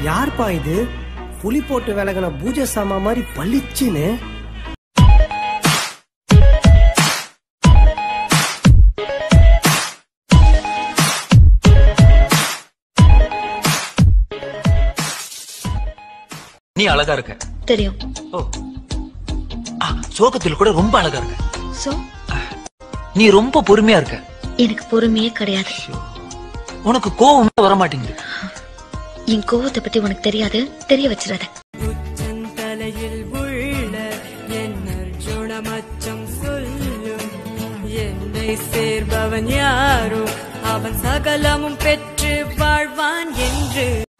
யார்ப்பா இது புலி போட்டு விலகின பூஜை சாமா மாதிரி பளிச்சுன்னு நீ அழகா இருக்க தெரியும் ஓ ஆ, சோகத்தில் கூட ரொம்ப அழகா இருக்க சோ நீ ரொம்ப பொறுமையா இருக்க எனக்கு பொறுமையே கிடையாது உனக்கு கோவம் வர மாட்டேங்குது என் கோவத்தை பத்தி உனக்கு தெரியாது தெரிய வச்சிடாத தலையில் உள்ள என் அர்ஜுனமச்சம் சொல்லும் என்னை சேர்பவன் யாரோ அவன் சகலமும் பெற்று வாழ்வான் என்று